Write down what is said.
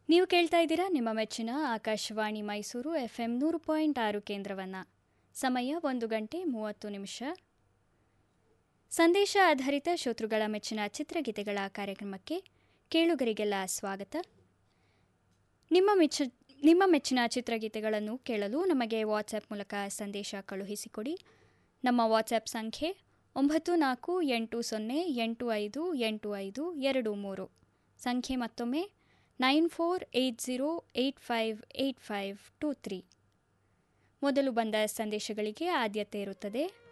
ನೀವು ಕೇಳ್ತಾ ಇದ್ದೀರಾ ನಿಮ್ಮ ಮೆಚ್ಚಿನ ಆಕಾಶವಾಣಿ ಮೈಸೂರು ಎಫ್ ಎಂ ನೂರು ಪಾಯಿಂಟ್ ಆರು ಕೇಂದ್ರವನ್ನು ಸಮಯ ಒಂದು ಗಂಟೆ ಮೂವತ್ತು ನಿಮಿಷ ಸಂದೇಶ ಆಧಾರಿತ ಶ್ರೋತೃಗಳ ಮೆಚ್ಚಿನ ಚಿತ್ರಗೀತೆಗಳ ಕಾರ್ಯಕ್ರಮಕ್ಕೆ ಕೇಳುಗರಿಗೆಲ್ಲ ಸ್ವಾಗತ ನಿಮ್ಮ ಮೆಚ್ಚ ನಿಮ್ಮ ಮೆಚ್ಚಿನ ಚಿತ್ರಗೀತೆಗಳನ್ನು ಕೇಳಲು ನಮಗೆ ವಾಟ್ಸ್ಆ್ಯಪ್ ಮೂಲಕ ಸಂದೇಶ ಕಳುಹಿಸಿಕೊಡಿ ನಮ್ಮ ವಾಟ್ಸ್ಆ್ಯಪ್ ಸಂಖ್ಯೆ ಒಂಬತ್ತು ನಾಲ್ಕು ಎಂಟು ಸೊನ್ನೆ ಎಂಟು ಐದು ಎಂಟು ಐದು ಎರಡು ಮೂರು ಸಂಖ್ಯೆ ಮತ್ತೊಮ್ಮೆ nine four eight zero eight five eight five two three ಮೊದಲು ಬಂದ ಸಂದೇಶಗಳಿಗೆ ಆದ್ಯತೆ ಇರುತ್ತದೆ